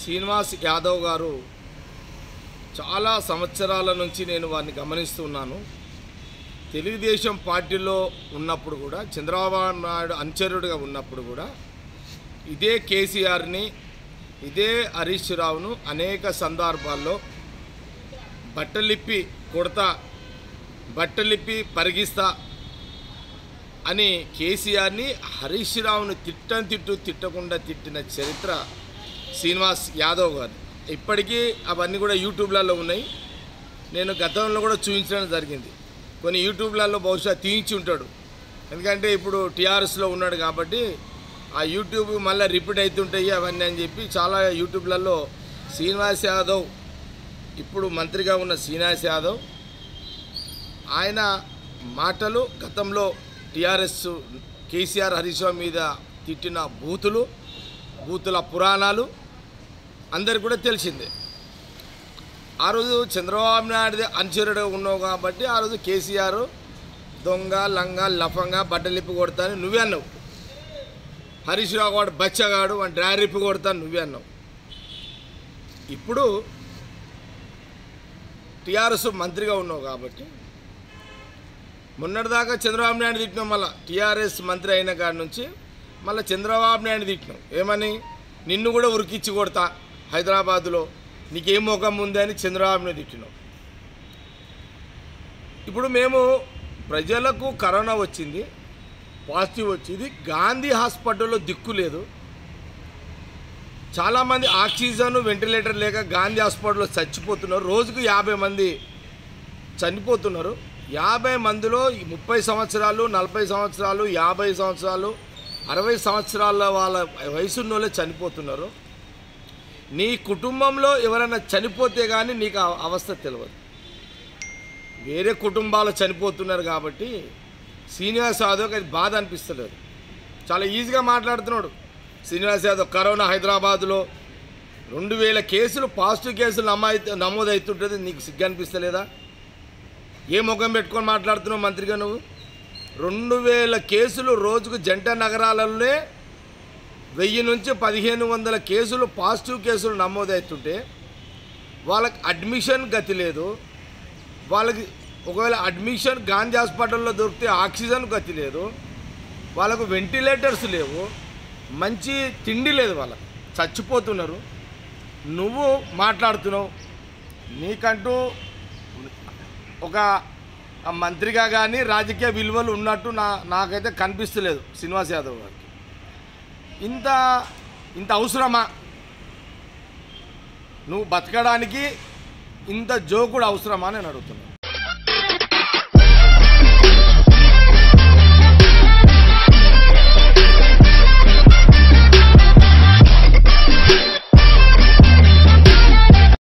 శ్రీనివాస్ యాదవ్ గారు చాలా సంవత్సరాల నుంచి నేను వారిని గమనిస్తున్నాను తెలుగుదేశం పార్టీలో ఉన్నప్పుడు కూడా చంద్రబాబు నాయుడు అనుచరుడిగా ఉన్నప్పుడు కూడా ఇదే కేసీఆర్ని ఇదే హరీష్ రావును అనేక సందర్భాల్లో బట్టలిప్పి కొడతా బట్టలిప్పి పరిగిస్తా అని కేసీఆర్ని హరీష్ రావును తిట్టని తిట్టు తిట్టకుండా తిట్టిన చరిత్ర శ్రీనివాస్ యాదవ్ గారు ఇప్పటికీ అవన్నీ కూడా యూట్యూబ్లలో ఉన్నాయి నేను గతంలో కూడా చూపించడం జరిగింది కొన్ని యూట్యూబ్లలో బహుశా తీయించి ఉంటాడు ఎందుకంటే ఇప్పుడు టీఆర్ఎస్లో ఉన్నాడు కాబట్టి ఆ యూట్యూబ్ మళ్ళీ రిపీట్ అవుతుంటాయి అవన్నీ అని చెప్పి చాలా యూట్యూబ్లలో శ్రీనివాస్ యాదవ్ ఇప్పుడు మంత్రిగా ఉన్న శ్రీనివాస్ యాదవ్ ఆయన మాటలు గతంలో టీఆర్ఎస్ కేసీఆర్ హరీష్ రావు మీద తిట్టిన బూతులు బూతుల పురాణాలు అందరికి కూడా తెలిసిందే ఆ రోజు చంద్రబాబు నాయుడు అనుచరుడు ఉన్నావు కాబట్టి ఆ రోజు కేసీఆర్ దొంగ లంగ లఫంగా బట్టలిప్పి కొడతాను నువ్వే అన్నావు హరీష్ రావు వాడు బచ్చగాడు వాడు డ్రారిప్పి కొడతాను నువ్వే అన్నావు ఇప్పుడు టీఆర్ఎస్ మంత్రిగా ఉన్నావు కాబట్టి మొన్నటిదాకా చంద్రబాబు నాయుడు తిట్టినాం మళ్ళీ టీఆర్ఎస్ మంత్రి అయిన కాడి నుంచి మళ్ళీ చంద్రబాబు నాయుడు తిట్టినాం ఏమని నిన్ను కూడా ఉరికిచ్చి కొడతా హైదరాబాదులో నీకేం ముఖం ఉంది అని చంద్రబాబు నాయుడు తిట్టినాం ఇప్పుడు మేము ప్రజలకు కరోనా వచ్చింది పాజిటివ్ వచ్చింది గాంధీ హాస్పిటల్లో దిక్కు లేదు చాలామంది ఆక్సిజన్ వెంటిలేటర్ లేక గాంధీ హాస్పిటల్లో చచ్చిపోతున్నారు రోజుకు యాభై మంది చనిపోతున్నారు యాభై మందిలో ఈ ముప్పై సంవత్సరాలు నలభై సంవత్సరాలు యాభై సంవత్సరాలు అరవై సంవత్సరాల వాళ్ళ వయసున్న వాళ్ళే చనిపోతున్నారు నీ కుటుంబంలో ఎవరైనా చనిపోతే కానీ నీకు ఆ అవస్థ తెలియదు వేరే కుటుంబాలు చనిపోతున్నారు కాబట్టి శ్రీనివాస్ యాదవ్కి అది బాధ అనిపిస్తలేదు చాలా ఈజీగా మాట్లాడుతున్నాడు శ్రీనివాస్ యాదవ్ కరోనా హైదరాబాద్లో రెండు వేల కేసులు పాజిటివ్ కేసులు నమోదై నమోదవుతుంటుంది నీకు సిగ్గు అనిపిస్తలేదా ఏ ముఖం పెట్టుకొని మాట్లాడుతున్నావు మంత్రిగా నువ్వు రెండు వేల కేసులు రోజుకు జంట నగరాలలోనే వెయ్యి నుంచి పదిహేను వందల కేసులు పాజిటివ్ కేసులు నమోదవుతుంటే వాళ్ళకి అడ్మిషన్ గతి లేదు వాళ్ళకి ఒకవేళ అడ్మిషన్ గాంధీ హాస్పిటల్లో దొరికితే ఆక్సిజన్ గతి లేదు వాళ్ళకు వెంటిలేటర్స్ లేవు మంచి తిండి లేదు వాళ్ళకి చచ్చిపోతున్నారు నువ్వు మాట్లాడుతున్నావు నీకంటూ ఒక మంత్రిగా కానీ రాజకీయ విలువలు ఉన్నట్టు నా నాకైతే కనిపిస్తలేదు శ్రీనివాస్ యాదవ్ గారికి ఇంత ఇంత అవసరమా నువ్వు బతకడానికి ఇంత జోకుడు అవసరమా అని నేను అడుగుతున్నాను